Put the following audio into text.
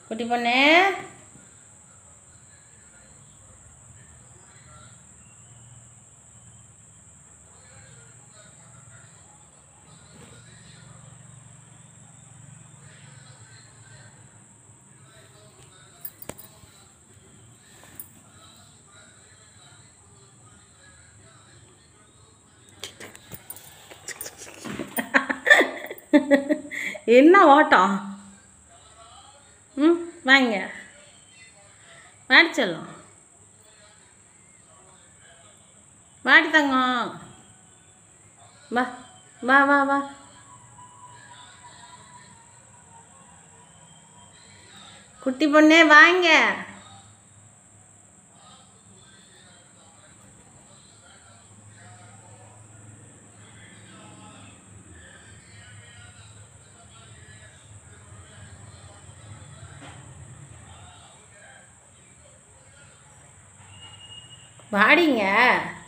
குட்டி பொண்ணு என்ன ஓட்டம் ம் வாங்க வாடி செல்லம் வாடி தங்கம் வா வா வா வா குட்டி பொண்ணே வாங்க வாடிங்க